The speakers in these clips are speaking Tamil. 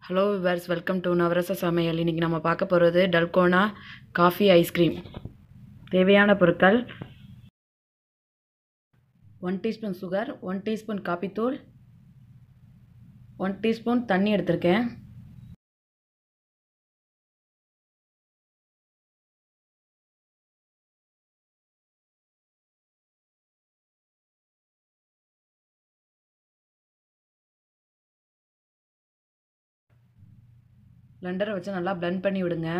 ஹலோ விவர்ஸ் வெல்கம் டு நவரச சமையல் இன்றைக்கி நம்ம பார்க்க போகிறது டல்கோனா காஃபி ஐஸ்கிரீம் தேவையான பொருட்கள் one teaspoon sugar one teaspoon காப்பித்தூள் ஒன் டீஸ்பூன் தண்ணி எடுத்திருக்கேன் பிளெண்டரை வச்சு நல்லா blend பண்ணி விடுங்க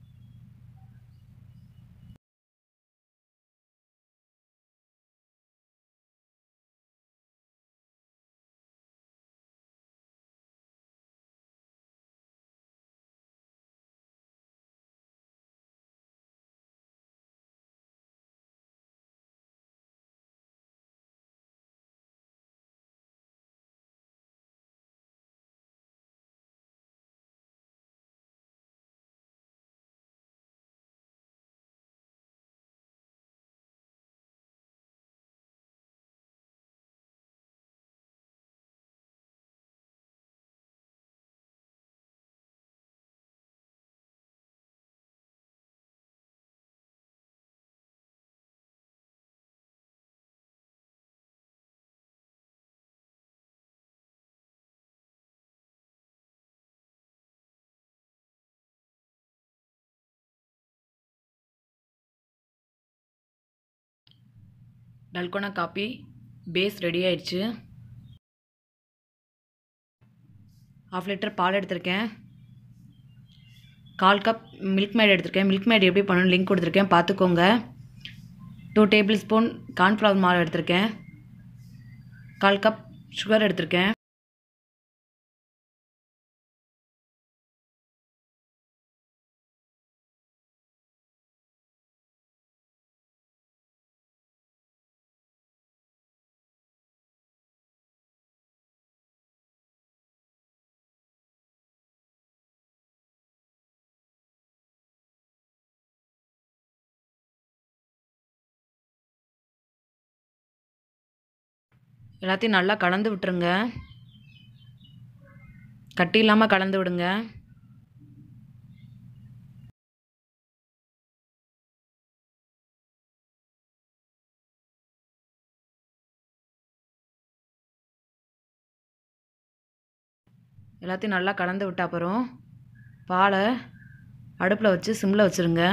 டல்கோனா காப்பி பேஸ் ரெடி ஆயிடுச்சு ஹாஃப் லிட்டர் பால் எடுத்திருக்கேன் கால் கப் மில்க் மேட் எடுத்திருக்கேன் மில்க் மேட் எப்படி பண்ணணும் லிங்க் கொடுத்துருக்கேன் பார்த்துக்கோங்க டூ டேபிள் ஸ்பூன் கார்ன்ஃப்ளவர் மாவு எடுத்திருக்கேன் கால் கப் சுகர் எடுத்திருக்கேன் எல்லாத்தையும் நல்லா கலந்து விட்டுருங்க கட்டி இல்லாமல் கலந்து விடுங்க எல்லாத்தையும் நல்லா கலந்து விட்ட அப்புறம் பாலை அடுப்பில் வச்சு சிம்மில் வச்சுருங்க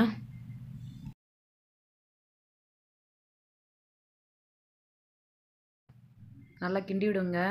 நல்லா கிண்டி விடுங்க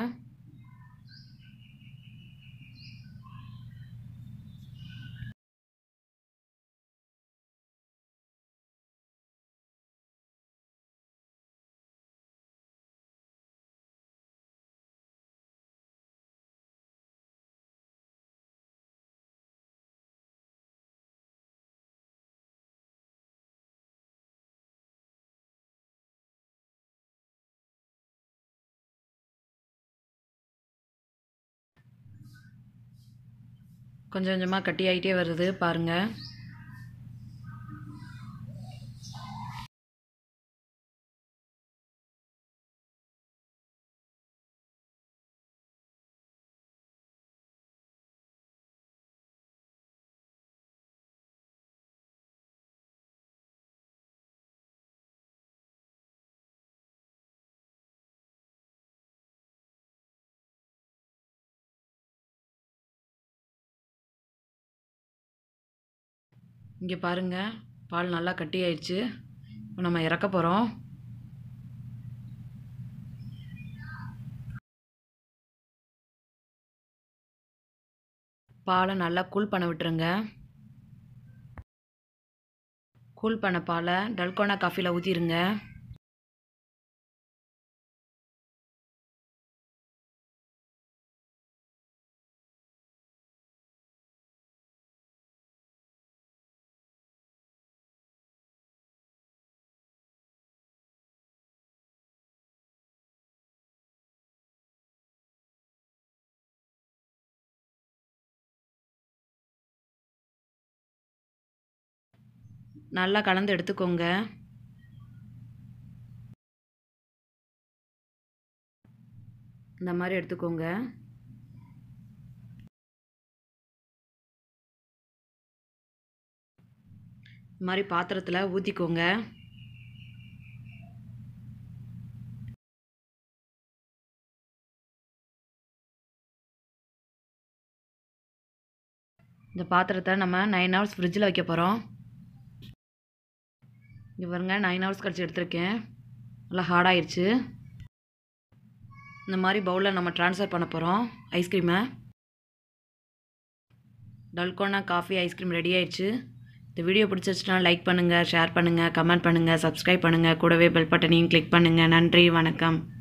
கொஞ்சம் கொஞ்சமாக கட்டி ஆகிட்டே வருது பாருங்கள் இங்கே பாருங்கள் பால் நல்லா கட்டி ஆயிடுச்சு இப்போ நம்ம இறக்க போகிறோம் பாலை நல்லா கூல் பண்ண விட்டுருங்க கூல் பண்ண பாலை டல்கோனா காஃபியில் ஊற்றிடுங்க நல்லா கலந்து எடுத்துக்கோங்க இந்த மாதிரி எடுத்துக்கோங்க இந்த மாதிரி பாத்திரத்தில் ஊற்றிக்கோங்க இந்த பாத்திரத்தை நம்ம நைன் ஹவர்ஸ் ஃப்ரிட்ஜில் வைக்க போகிறோம் இங்கே பாருங்க நைன் ஹவர்ஸ் கழிச்சு எடுத்திருக்கேன் நல்லா ஹார்டாயிருச்சு இந்த மாதிரி பவுலில் நம்ம ட்ரான்ஸ்ஃபர் பண்ண போகிறோம் ஐஸ்கிரீமை டல்கோனா காஃபி ஐஸ்கிரீம் ரெடி ஆயிடுச்சு இந்த வீடியோ பிடிச்சிருச்சுன்னா லைக் பண்ணுங்கள் ஷேர் பண்ணுங்கள் கமெண்ட் பண்ணுங்கள் சப்ஸ்கிரைப் பண்ணுங்கள் கூடவே பெல் பட்டனையும் கிளிக் பண்ணுங்கள் நன்றி வணக்கம்